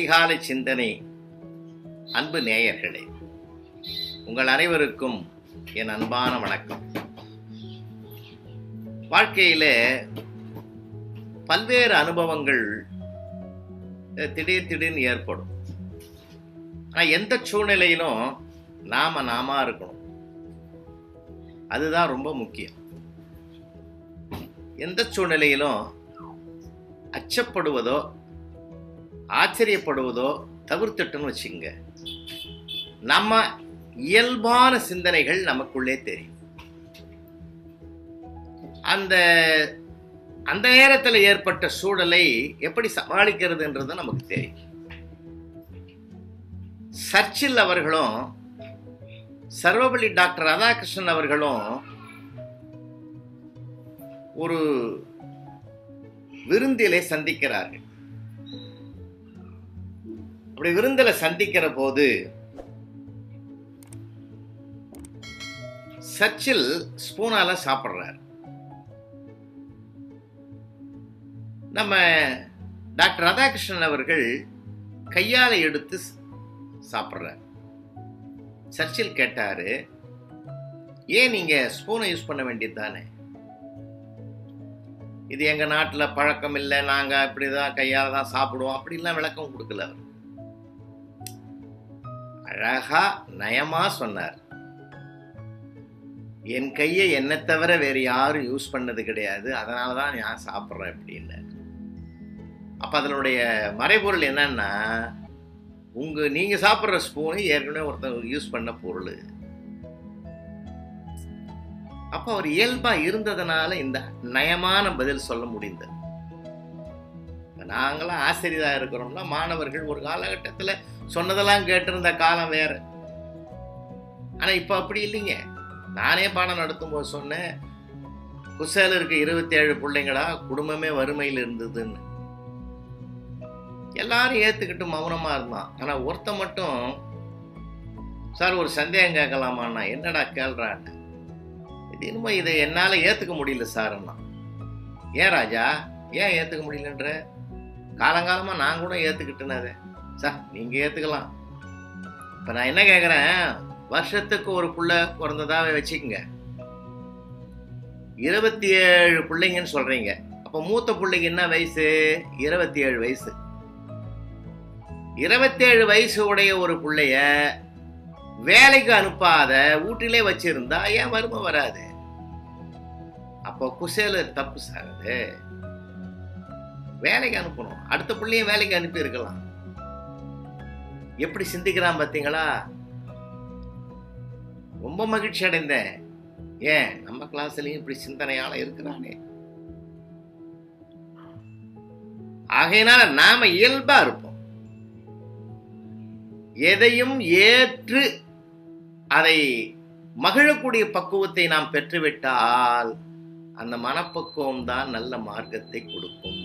அதிகாலை சிந்தனை அன்பு நேயர்களே உங்கள் அனைவருக்கும் என் அன்பான வணக்கம் வாழ்க்கையில பல்வேறு அனுபவங்கள் அஹ், திடீர் திடீர்னு ஏற்படும் ஆனா எந்த சூழ்நிலையிலும் நாம நாமா இருக்கணும் அதுதான் ரொம்ப முக்கியம் எந்த சூழ்நிலையிலும் அச்சப்படுவதோ ஆச்சரியப்படுவதோ தவிர்த்துட்டுன்னு வச்சுங்க நம்ம இயல்பான சிந்தனைகள் நமக்குள்ளே தெரியும் அந்த அந்த நேரத்தில் ஏற்பட்ட சூழலை எப்படி சமாளிக்கிறதுன்றது நமக்கு தெரியும் சர்ச்சில் அவர்களும் சர்வபள்ளி டாக்டர் ராதாகிருஷ்ணன் அவர்களும் ஒரு விருந்திலே சந்திக்கிறார்கள் அப்படி விருந்தில சந்திக்கிற போது சர்ச்சில் ஸ்பூனால சாப்பிடுறார் நம்ம டாக்டர் ராதாகிருஷ்ணன் அவர்கள் கையால எடுத்து ஸ்- சாப்பிடுறார் சர்ச்சில் கேட்டாரு ஏன் நீங்க ஸ்பூனை யூஸ் பண்ண வேண்டியது தானே இது எங்க நாட்டுல பழக்கம் இல்லை நாங்க இப்படிதான் கையால தான் சாப்பிடுவோம் அப்படிலாம் விளக்கம் கொடுக்கல அவர் அழகா நயமா சொன்னார் என் கையை என்னை தவிர வேற யாரும் யூஸ் பண்ணது கிடையாது அதனால தான் நான் சாப்பிட்றேன் அப்படின்னு அப்ப அதனுடைய மறைபொருள் என்னன்னா உங்க நீங்க சாப்பிட்ற ஸ்பூனு ஏற்கனவே ஒருத்தன் யூஸ் பண்ண பொருள் அப்ப அவர் இயல்பா இருந்ததுனால இந்த நயமான பதில் சொல்ல முடிந்தது இப்ப நாங்களாம் ஆசிரியரா இருக்கிறோம்னா மாணவர்கள் ஒரு காலகட்டத்துல சொன்னதெல்லாம் கேட்டிருந்த காலம் வேற ஆனா இப்ப அப்படி இல்லைங்க நானே பாடம் நடத்தும் போது சொன்னேன் குசேல இருக்க இருபத்தி ஏழு பிள்ளைங்களா குடும்பமே வறுமையில் இருந்ததுன்னு எல்லாரும் ஏத்துக்கிட்டு மௌனமா இருந்தான் ஆனா ஒருத்த மட்டும் சார் ஒரு சந்தேகம் கேட்கலாமான்னா என்னடா கேள்றான்னு இது என்னமோ இதை என்னால ஏத்துக்க முடியல சார்ன்னா ஏன் ராஜா ஏன் ஏத்துக்க முடியலன்ற காலங்காலமா நான் கூட ஏத்துக்கிட்டேன் அதை சார் நீங்க ஏத்துக்கலாம் இப்ப நான் என்ன கேக்குறேன் வருஷத்துக்கு ஒரு புள்ள பிறந்ததாவே வச்சுக்கோங்க இருபத்தி ஏழு பிள்ளைங்கன்னு சொல்றீங்க அப்ப மூத்த பிள்ளைக்கு என்ன வயசு இருபத்தி ஏழு வயசு இருபத்தேழு வயசு உடைய ஒரு பிள்ளைய வேலைக்கு அனுப்பாத வீட்டிலே வச்சிருந்தா ஏன் வறுமை வராது அப்போ குசேல தப்பு சார் அது வேலைக்கு அனுப்பணும் அடுத்த பிள்ளையும் வேலைக்கு அனுப்பி இருக்கலாம் எப்படி சிந்திக்கிறான் பாத்தீங்களா ரொம்ப மகிழ்ச்சி அடைந்தேன் ஏன் நம்ம கிளாஸ்லயும் இப்படி சிந்தனையால இருக்கிறானே ஆகையினால நாம இயல்பா இருப்போம் எதையும் ஏற்று அதை மகிழக்கூடிய பக்குவத்தை நாம் பெற்றுவிட்டால் அந்த மனப்பக்குவம் தான் நல்ல மார்க்கத்தை கொடுக்கும்